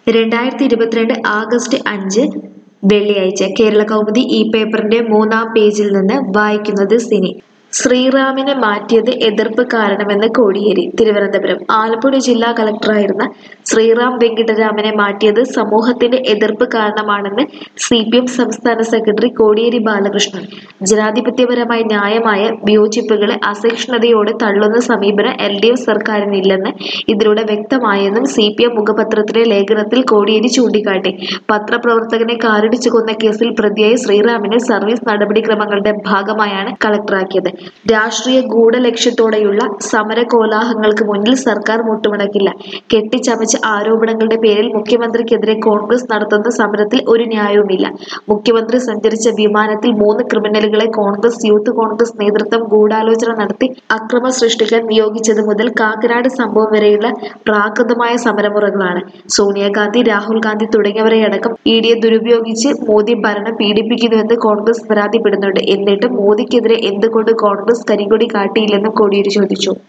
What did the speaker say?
രണ്ടായിരത്തി ഇരുപത്തിരണ്ട് ആഗസ്റ്റ് അഞ്ച് വെള്ളിയാഴ്ച കേരള കൗമുദി ഈ പേപ്പറിന്റെ മൂന്നാം പേജിൽ നിന്ന് വായിക്കുന്നത് സിനി ശ്രീറാമിനെ മാറ്റിയത് എതിർപ്പ് കാരണമെന്ന് കോടിയേരി തിരുവനന്തപുരം ആലപ്പുഴ ജില്ലാ കളക്ടറായിരുന്ന ശ്രീറാം വെങ്കിട്ടരാമനെ മാറ്റിയത് സമൂഹത്തിന്റെ എതിർപ്പ് കാരണമാണെന്ന് സി പി എം സംസ്ഥാന സെക്രട്ടറി കോടിയേരി ബാലകൃഷ്ണൻ ജനാധിപത്യപരമായ ന്യായമായ വിയോജിപ്പുകളെ അസഹിഷ്ണുതയോടെ തള്ളുന്ന സമീപനം എൽ ഡി എഫ് സർക്കാരിനില്ലെന്ന് ഇതിലൂടെ വ്യക്തമായെന്നും സി പി എം മുഖപത്രത്തിലെ ലേഖനത്തിൽ കോടിയേരി ചൂണ്ടിക്കാട്ടി പത്രപ്രവർത്തകനെ കാറിടിച്ചു കൊന്ന കേസിൽ പ്രതിയായ ശ്രീറാമിനെ സർവീസ് നടപടിക്രമങ്ങളുടെ ഭാഗമായാണ് കളക്ടറാക്കിയത് രാഷ്ട്രീയ ഗൂഢലക്ഷ്യത്തോടെയുള്ള സമര കോലാഹലങ്ങൾക്ക് മുന്നിൽ സർക്കാർ മുട്ടുമടക്കില്ല കെട്ടിച്ചമച്ച ആരോപണങ്ങളുടെ പേരിൽ മുഖ്യമന്ത്രിക്കെതിരെ കോൺഗ്രസ് നടത്തുന്ന സമരത്തിൽ ഒരു ന്യായവുമില്ല മുഖ്യമന്ത്രി സഞ്ചരിച്ച വിമാനത്തിൽ മൂന്ന് ക്രിമിനലുകളെ കോൺഗ്രസ് യൂത്ത് കോൺഗ്രസ് നേതൃത്വം ഗൂഢാലോചന നടത്തി അക്രമം സൃഷ്ടിക്കാൻ നിയോഗിച്ചത് മുതൽ കാക്കനാട് സംഭവം വരെയുള്ള പ്രാകൃതമായ സമരമുറകളാണ് സോണിയാഗാന്ധി രാഹുൽ ഗാന്ധി തുടങ്ങിയവരെയടക്കം ഇ ഡിയെ ദുരുപയോഗിച്ച് മോദി ഭരണം പീഡിപ്പിക്കുന്നുവെന്ന് കോൺഗ്രസ് പരാതിപ്പെടുന്നുണ്ട് എന്നിട്ടും മോദിക്കെതിരെ എന്തുകൊണ്ട് കോൺഗ്രസ് കരിങ്കൊടി കാട്ടിയില്ലെന്നും കോടിയേരി ചോദിച്ചു